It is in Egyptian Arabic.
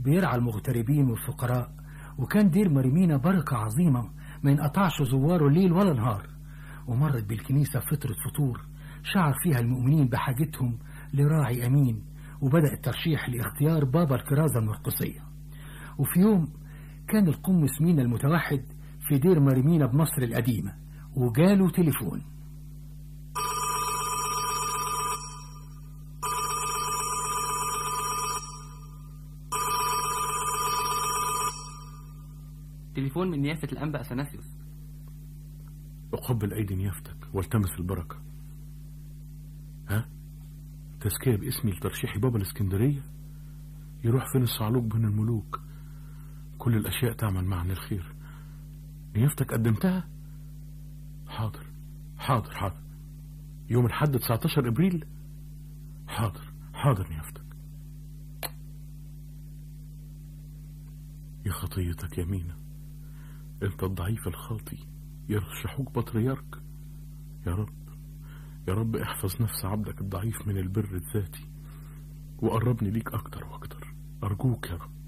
بيرعى المغتربين والفقراء وكان دير مريمينا بركة عظيمة ما ينقطعش زواره ليل ولا نهار ومرت بالكنيسة فترة فطور شعر فيها المؤمنين بحاجتهم لراعي أمين وبدأ الترشيح لاختيار بابا الكرازة المرقسية وفي يوم كان القمص مينا المتوحد في دير مريمينا بمصر القديمة وجاله تليفون تليفون من نيافة الأنبا أثناسيوس أقبل أيدي نيافتك والتمس البركة ها تزكية باسمي لترشيح بابا الإسكندرية يروح فين الصعلوك بين الملوك كل الأشياء تعمل معا للخير نيافتك قدمتها حاضر حاضر حاضر يوم الحد 19 إبريل حاضر حاضر نيافتك يا خطيتك يمينة انت الضعيف الخاطي يرشحوك بطريرك يا رب يا رب احفظ نفس عبدك الضعيف من البر الذاتي وقربني ليك اكتر واكتر ارجوك يا رب